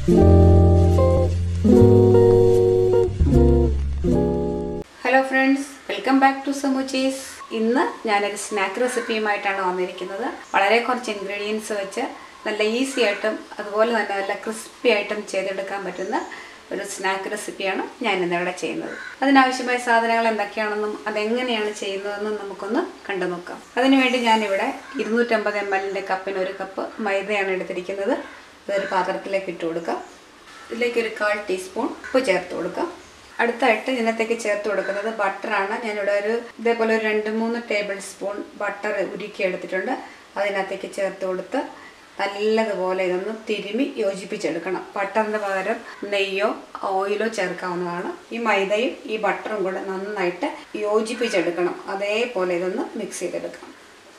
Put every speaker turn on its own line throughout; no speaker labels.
hello friends welcome back to സമൂച്ചീസ് ഇന്ന് ഞാനൊരു സ്നാക്ക് റെസിപ്പിയുമായിട്ടാണ് വന്നിരിക്കുന്നത് വളരെ കുറച്ച് ഇൻഗ്രീഡിയൻസ് വെച്ച് നല്ല ഈസി ആയിട്ടും അതുപോലെ തന്നെ നല്ല ക്രിസ്പി ആയിട്ടും ചെയ്തെടുക്കാൻ പറ്റുന്ന ഒരു സ്നാക്ക് റെസിപ്പിയാണ് ഞാൻ ഇന്നിവിടെ ചെയ്യുന്നത് അതിനാവശ്യമായ സാധനങ്ങൾ എന്തൊക്കെയാണെന്നും അതെങ്ങനെയാണ് ചെയ്യുന്നതെന്നും നമുക്കൊന്ന് കണ്ടു നോക്കാം അതിനുവേണ്ടി ഞാനിവിടെ ഇരുന്നൂറ്റമ്പത് എം എല്ലിൻ്റെ കപ്പിന് ഒരു കപ്പ് മൈദയാണ് എടുത്തിരിക്കുന്നത് അതൊരു പാത്രത്തിലേക്ക് ഇട്ട് കൊടുക്കാം ഇതിലേക്ക് ഒരു കാൽ ടീസ്പൂൺ ഉപ്പ് ചേർത്ത് കൊടുക്കാം അടുത്തായിട്ട് ഇതിനകത്തേക്ക് ചേർത്ത് കൊടുക്കുന്നത് ബട്ടറാണ് ഞാനിവിടെ ഒരു ഇതേപോലെ ഒരു രണ്ട് മൂന്ന് ടേബിൾ സ്പൂൺ ബട്ടർ ഉരുക്കി എടുത്തിട്ടുണ്ട് അതിനകത്തേക്ക് ചേർത്ത് കൊടുത്ത് നല്ലതുപോലെ ഇതൊന്ന് തിരുമി യോജിപ്പിച്ചെടുക്കണം ബട്ടറിന് പകരം നെയ്യോ ഓയിലോ ചേർക്കാവുന്നതാണ് ഈ മൈദയും ഈ ബട്ടറും കൂടെ നന്നായിട്ട് യോജിപ്പിച്ചെടുക്കണം അതേപോലെ ഇതൊന്ന് മിക്സ് ചെയ്തെടുക്കണം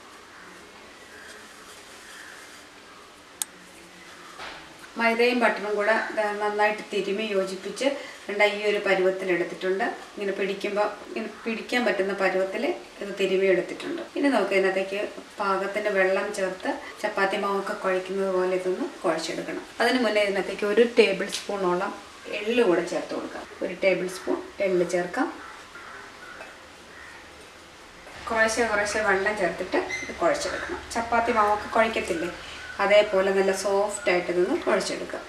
മൈദയും ബട്ടറും കൂടെ ദാ നന്നായിട്ട് തിരുമി യോജിപ്പിച്ച് രണ്ട് ഈ ഒരു പരുവത്തിലെടുത്തിട്ടുണ്ട് ഇങ്ങനെ പിടിക്കുമ്പോൾ ഇങ്ങനെ പിടിക്കാൻ പറ്റുന്ന പരുവത്തിൽ ഇത് തിരുമി എടുത്തിട്ടുണ്ട് ഇനി നമുക്ക് ഇതിനകത്തേക്ക് പാകത്തിന് വെള്ളം ചേർത്ത് ചപ്പാത്തി മാവൊക്കെ കുഴയ്ക്കുന്നത് പോലെ ഇതൊന്ന് കുഴച്ചെടുക്കണം അതിന് മുന്നേ ഇതിനകത്തേക്ക് ഒരു ടേബിൾ സ്പൂണോളം എള്ള് കൂടെ ചേർത്ത് കൊടുക്കാം ഒരു ടേബിൾ സ്പൂൺ എള്ള് ചേർക്കാം കുറേശ്ശെ കുറേശ്ശെ വെള്ളം ചേർത്തിട്ട് ഇത് കുഴച്ചെടുക്കണം ചപ്പാത്തി മാവൊക്കെ കുഴക്കത്തില്ലേ അതേപോലെ നല്ല സോഫ്റ്റ് ആയിട്ട് നിന്ന് കുഴച്ചെടുക്കുക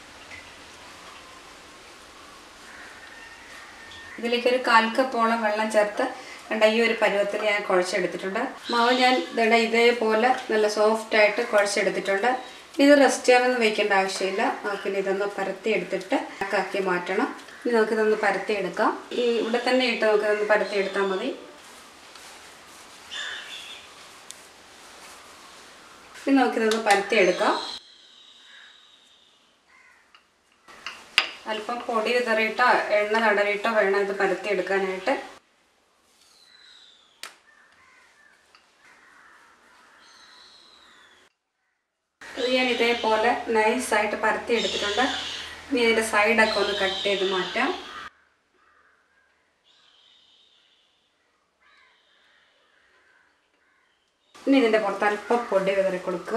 ഇതിലേക്ക് ഒരു കാൽ കപ്പോളം വെള്ളം ചേർത്ത് കണ്ട ഈ ഒരു പരുവത്തിൽ ഞാൻ കുഴച്ചെടുത്തിട്ടുണ്ട് മാവ് ഞാൻ ഇതേടെ ഇതേപോലെ നല്ല സോഫ്റ്റ് ആയിട്ട് കുഴച്ചെടുത്തിട്ടുണ്ട് ഇത് റെസ്റ്റ് ചെയ്യാനൊന്നും വെക്കേണ്ട ആവശ്യമില്ല നമുക്കിനി ഇതൊന്ന് പരത്തി എടുത്തിട്ട് ആക്കി മാറ്റണം ഇനി നമുക്കിതൊന്ന് പരത്തി എടുക്കാം ഈ ഇവിടെ തന്നെ ഇട്ട് നമുക്കിതൊന്ന് പരത്തി എടുത്താൽ മതി ഇനി നമുക്കിതൊന്ന് പരത്തിയെടുക്കാം അല്പം പൊടി വിതറിയിട്ടോ എണ്ണ തടവിട്ടോ വേണം ഇത് പരത്തിയെടുക്കാനായിട്ട് ഇത് ഞാൻ ഇതേപോലെ നൈസായിട്ട് പരത്തി എടുത്തിട്ടുണ്ട് ഇനി ഇതിൻ്റെ സൈഡൊക്കെ ഒന്ന് കട്ട് ചെയ്ത് മാറ്റാം ഇനി ഇതിൻ്റെ പുറത്ത് അല്പം പൊടി വിതറി കൊടുക്കുക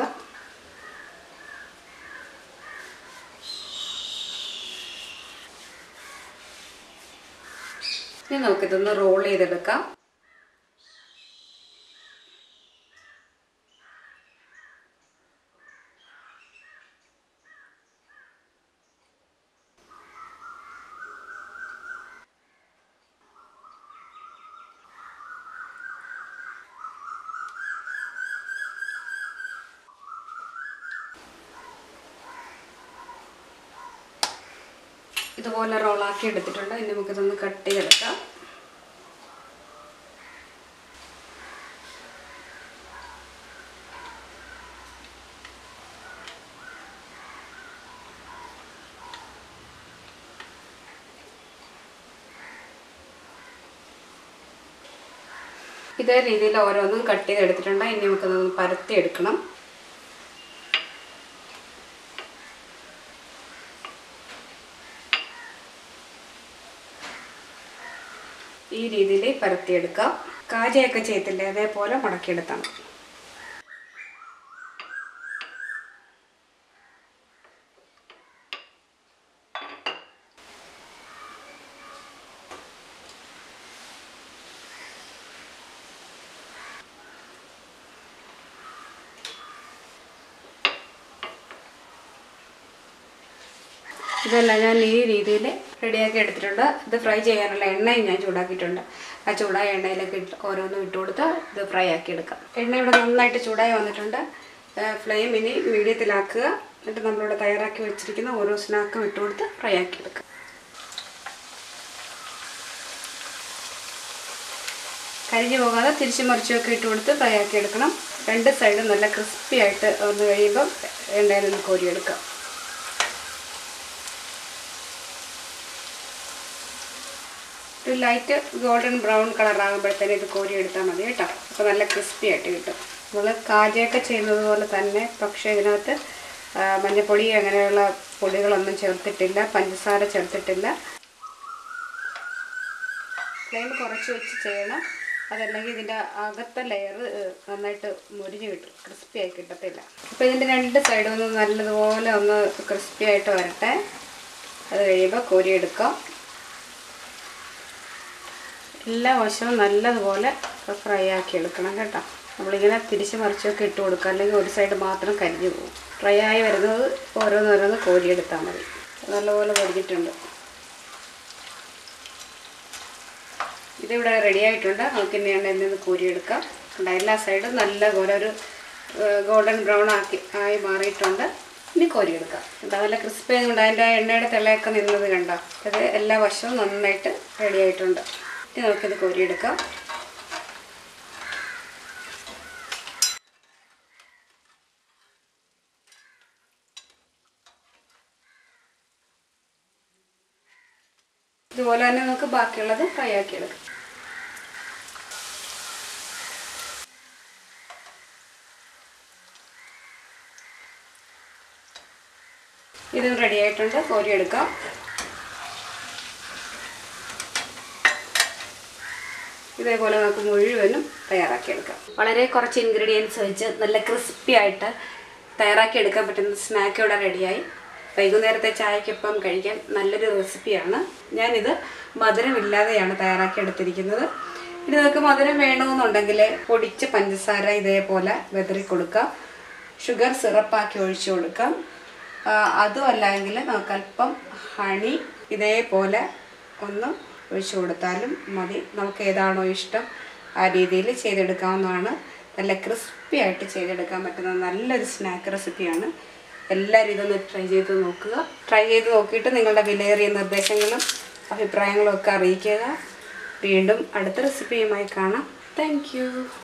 ഇനി നമുക്കിതൊന്ന് റോൾ ചെയ്തെടുക്കാം ഇതുപോലെ റോളാക്കി എടുത്തിട്ടുണ്ട് ഇനി നമുക്കിതൊന്ന് കട്ട് ചെയ്തെടുക്കാം ഇതേ രീതിയിൽ ഓരോന്നും കട്ട് ചെയ്തെടുത്തിട്ടുണ്ട് ഇനി നമുക്കതൊന്ന് പരത്തി എടുക്കണം ഈ രീതിയിൽ പരത്തിയെടുക്കാം കാജയൊക്കെ ചെയ്യത്തില്ലേ അതേപോലെ മുടക്കിയെടുത്താൽ മതി ഇതെല്ലാം ഞാൻ ഈ രീതിയിൽ റെഡിയാക്കി എടുത്തിട്ടുണ്ട് ഇത് ഫ്രൈ ചെയ്യാനുള്ള എണ്ണയും ഞാൻ ചൂടാക്കിയിട്ടുണ്ട് ആ ചൂടായ എണ്ണയിലേക്ക് ഇട്ട് ഓരോന്നും ഇട്ട് കൊടുത്ത് ഇത് ഫ്രൈ ആക്കി എടുക്കാം എണ്ണ ഇവിടെ നന്നായിട്ട് ചൂടായി വന്നിട്ടുണ്ട് ഫ്ലെയിം ഇനി മീഡിയത്തിലാക്കുക എന്നിട്ട് നമ്മളിവിടെ തയ്യാറാക്കി വെച്ചിരിക്കുന്ന ഓരോ സ്നാക്കും ഇട്ട് കൊടുത്ത് ഫ്രൈ ആക്കി എടുക്കുക കരിഞ്ഞു പോകാതെ തിരിച്ചു മറിച്ചൊക്കെ ഇട്ട് കൊടുത്ത് ഫ്രൈ ആക്കി എടുക്കണം രണ്ട് സൈഡും നല്ല ക്രിസ്പി ആയിട്ട് വന്ന് കഴിയുമ്പം എണ്ണയിൽ നിന്ന് കോരിയെടുക്കാം ഒരു ലൈറ്റ് ഗോൾഡൻ ബ്രൗൺ കളർ ആകുമ്പോഴത്തേന് ഇത് കോരി എടുത്താൽ മതി കേട്ടോ അപ്പോൾ നല്ല ക്രിസ്പി ആയിട്ട് കിട്ടും നമ്മൾ കാജയൊക്കെ ചെയ്യുന്നത് പോലെ തന്നെ പക്ഷേ ഇതിനകത്ത് ആ, മഞ്ഞപ്പൊടി അങ്ങനെയുള്ള പൊടികളൊന്നും ചേർത്തിട്ടില്ല പഞ്ചസാര ചേർത്തിട്ടില്ല ഫ്ലെയിം കുറച്ച് വെച്ച് ചെയ്യണം അതല്ലെങ്കിൽ ഇതിൻ്റെ അകത്തെ ലെയർ നന്നായിട്ട് മുരിഞ്ഞ് കിട്ടും ക്രിസ്പി ആയി കിട്ടത്തില്ല അപ്പോൾ ഇതിൻ്റെ രണ്ട് സൈഡും ഒന്ന് നല്ലതുപോലെ ഒന്ന് ക്രിസ്പി ആയിട്ട് വരട്ടെ അത് കഴിയുമ്പോൾ കോരിയെടുക്കാം എല്ലാ വശവും നല്ലതുപോലെ ഫ്രൈ ആക്കി എടുക്കണം കേട്ടോ നമ്മളിങ്ങനെ തിരിച്ച് മറിച്ചൊക്കെ ഇട്ട് കൊടുക്കുക അല്ലെങ്കിൽ ഒരു സൈഡ് മാത്രം കരിഞ്ഞു പോകും ഫ്രൈ ആയി വരുന്നത് ഓരോന്നോരോന്ന് കോരിയെടുത്താൽ മതി നല്ലപോലെ പൊരിഞ്ഞിട്ടുണ്ട് ഇതിവിടെ റെഡി ആയിട്ടുണ്ട് നമുക്ക് ഇനി എണ്ണയിൽ നിന്ന് കോരിയെടുക്കാം കണ്ടോ എല്ലാ സൈഡും നല്ലപോലെ ഒരു ഗോൾഡൻ ബ്രൗൺ ആക്കി ആയി മാറിയിട്ടുണ്ട് ഇനി കോരിയെടുക്കാം കണ്ടോ നല്ല ക്രിസ്പി ആയതുകൊണ്ട് അതിൻ്റെ എണ്ണയുടെ തിളയൊക്കെ നിന്നത് കണ്ടോ ഇത് എല്ലാ വശവും നന്നായിട്ട് റെഡി ആയിട്ടുണ്ട് ഇനി നമുക്കിത് കോരിയെടുക്കാം ഇതുപോലെ തന്നെ നമുക്ക് ബാക്കിയുള്ളത് ഫ്രൈ ആക്കി എടുക്കാം ഇതും റെഡി ആയിട്ടുണ്ട് കോരി എടുക്കാം ഇതേപോലെ നമുക്ക് മുഴുവനും തയ്യാറാക്കിയെടുക്കാം വളരെ കുറച്ച് ഇൻഗ്രീഡിയൻസ് വെച്ച് നല്ല ക്രിസ്പി ആയിട്ട് തയ്യാറാക്കി എടുക്കാൻ പറ്റുന്ന സ്നാക്ക് ഇവിടെ റെഡിയായി വൈകുന്നേരത്തെ ചായക്കൊപ്പം കഴിക്കാൻ നല്ലൊരു റെസിപ്പിയാണ് ഞാനിത് മധുരമില്ലാതെയാണ് തയ്യാറാക്കി എടുത്തിരിക്കുന്നത് ഇനി നിങ്ങൾക്ക് മധുരം വേണമെന്നുണ്ടെങ്കിൽ പൊടിച്ച പഞ്ചസാര ഇതേപോലെ വെതറി കൊടുക്കാം ഷുഗർ സിറപ്പാക്കി ഒഴിച്ചു കൊടുക്കാം ആ, അതും അല്ലെങ്കിൽ നമുക്ക് അല്പം ഹണി ഇതേപോലെ ഒന്ന് ഒഴിച്ചു കൊടുത്താലും മതി നമുക്ക് ഏതാണോ ഇഷ്ടം ആ രീതിയിൽ ചെയ്തെടുക്കാവുന്നതാണ് നല്ല ക്രിസ്പി ആയിട്ട് ചെയ്തെടുക്കാൻ പറ്റുന്ന നല്ലൊരു സ്നാക്ക് റെസിപ്പിയാണ് എല്ലാവരും ഇതൊന്ന് ട്രൈ ചെയ്ത് നോക്കുക ട്രൈ ചെയ്ത് നോക്കിയിട്ട് നിങ്ങളുടെ വിലയേറിയ നിർദ്ദേശങ്ങളും അഭിപ്രായങ്ങളും ഒക്കെ അറിയിക്കുക വീണ്ടും അടുത്ത റെസിപ്പിയുമായി കാണാം താങ്ക്